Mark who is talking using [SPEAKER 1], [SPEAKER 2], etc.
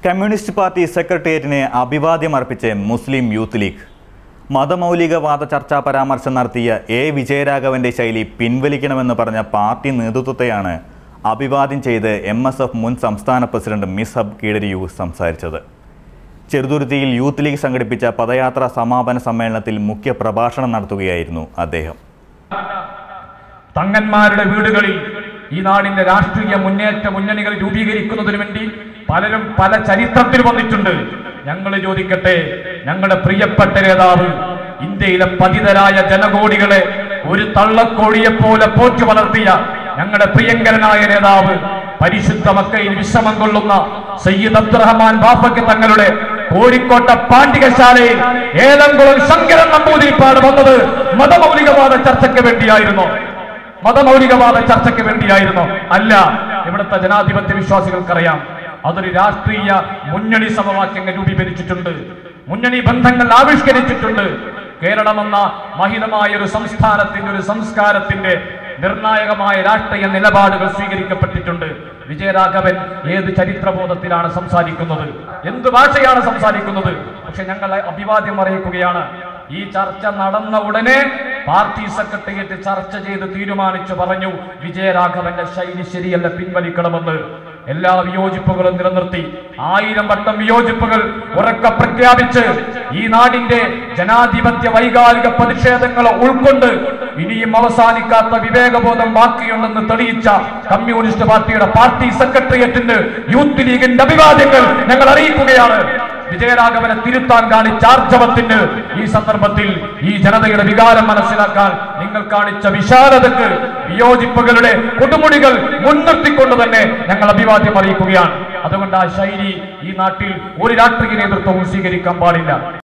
[SPEAKER 1] communist party സെക്രട്ടേറിയറ്റിനെ അഭിവാദ്യം അർപ്പിച്ച് മുസ്ലിം youth league മതമൗലികവാദ ചർച്ചാ പരാമർശം നടത്തിയ എ വിജയരാഘവന്റെ ശൈലി പിൻവലിക്കണമെന്ന് പറഞ്ഞ പാർട്ടി നേതൃത്വത്തെയാണ് അഭിവാദ്യം ചെയ്ത് എം എസ് എഫ് മുൻ സംസ്ഥാന പ്രസിഡന്റ് മിസ്ഹബ് കീഴരിയു സംസാരിച്ചത് ചെറുതുരുത്തിയിൽ യൂത്ത് ലീഗ് സംഘടിപ്പിച്ച പദയാത്രാ സമാപന സമ്മേളനത്തിൽ മുഖ്യ പ്രഭാഷണം നടത്തുകയായിരുന്നു അദ്ദേഹം
[SPEAKER 2] തങ്ങന്മാരുടെ വീടുകളിൽ ഈ നാടിന്റെ രാഷ്ട്രീയ മുന്നേറ്റ മുന്നണികൾ രൂപീകരിക്കുന്നതിന് വേണ്ടി പലരും പല ചരിത്രത്തിൽ വന്നിട്ടുണ്ട് ഞങ്ങൾ ചോദിക്കട്ടെ ഞങ്ങളുടെ പ്രിയപ്പെട്ട നേതാവ് ഇന്ത്യയിലെ പതിതരായ ജനകോടികളെ ഒരു തള്ളക്കോഴിയെ പോലെ പോറ്റു വളർത്തിയ ഞങ്ങളുടെ പ്രിയങ്കരനായ നേതാവ് പരിശുദ്ധ മക്കയിൽ വിശ്രമം കൊള്ളുന്ന സയ്യിദ് അബ്ദുറഹ്മാൻ ബാഫയ്ക്ക് തങ്ങളുടെ കോഴിക്കോട്ടെ പാണ്ഡികശാലയിൽ ഏലംകുളം ശങ്കരൻ നമ്പൂതിരിപ്പാട് വന്നത് മതമൗലികവാദ ചർച്ചയ്ക്ക് വേണ്ടിയായിരുന്നു മതമൗലികവാദ ചർച്ചയ്ക്ക് വേണ്ടിയായിരുന്നു അല്ല ഇവിടുത്തെ ജനാധിപത്യ വിശ്വാസികൾക്കറിയാം അതൊരു രാഷ്ട്രീയ മുന്നണി സമവാക്യങ്ങൾ രൂപീകരിച്ചിട്ടുണ്ട് മുന്നണി ബന്ധങ്ങൾ ആവിഷ്കരിച്ചിട്ടുണ്ട് കേരളമെന്ന മഹിതമായ ഒരു സംസ്ഥാനത്തിന്റെ ഒരു സംസ്കാരത്തിന്റെ നിർണായകമായ രാഷ്ട്രീയ നിലപാടുകൾ സ്വീകരിക്കപ്പെട്ടിട്ടുണ്ട് വിജയരാഘവൻ ഏത് ചരിത്രബോധത്തിലാണ് സംസാരിക്കുന്നത് എന്ത് ഭാഷയാണ് സംസാരിക്കുന്നത് പക്ഷെ ഞങ്ങൾ അഭിവാദ്യം അറിയിക്കുകയാണ് ഈ ചർച്ച നടന്ന ഉടനെ പാർട്ടി സെക്രട്ടേറിയറ്റ് ചർച്ച ചെയ്ത് തീരുമാനിച്ചു പറഞ്ഞു വിജയരാഘവന്റെ ശൈലി ശരിയല്ല പിൻവലിക്കണമെന്ന് എല്ലാ വിയോജിപ്പുകളും നിലനിർത്തി ആയിരം വട്ടം വിയോജിപ്പുകൾ ഉറക്കെ പ്രഖ്യാപിച്ച് ഈ നാടിന്റെ ജനാധിപത്യ വൈകാരിക പ്രതിഷേധങ്ങളെ ഉൾക്കൊണ്ട് ഇനിയും അവസാനിക്കാത്ത വിവേകബോധം ബാക്കിയുണ്ടെന്ന് തെളിയിച്ച കമ്മ്യൂണിസ്റ്റ് പാർട്ടിയുടെ പാർട്ടി സെക്രട്ടേറിയറ്റിന് യൂത്ത് ലീഗിന്റെ അഭിവാദ്യങ്ങൾ ഞങ്ങൾ അറിയിക്കുകയാണ് വിജയരാഘവനെ തിരുത്താൻ കാണിച്ച ആർജവത്തിന് ഈ സന്ദർഭത്തിൽ ഈ ജനതയുടെ വികാരം മനസ്സിലാക്കാൻ നിങ്ങൾ കാണിച്ച വിശാലതക്ക് വിയോജിപ്പുകളുടെ കൊടുമുടികൾ മുൻനിർത്തിക്കൊണ്ട് തന്നെ ഞങ്ങൾ അഭിവാദ്യം അറിയിക്കുകയാണ് അതുകൊണ്ട് ആ ശൈലി ഈ നാട്ടിൽ ഒരു രാഷ്ട്രീയ നേതൃത്വവും സ്വീകരിക്കാൻ പാടില്ല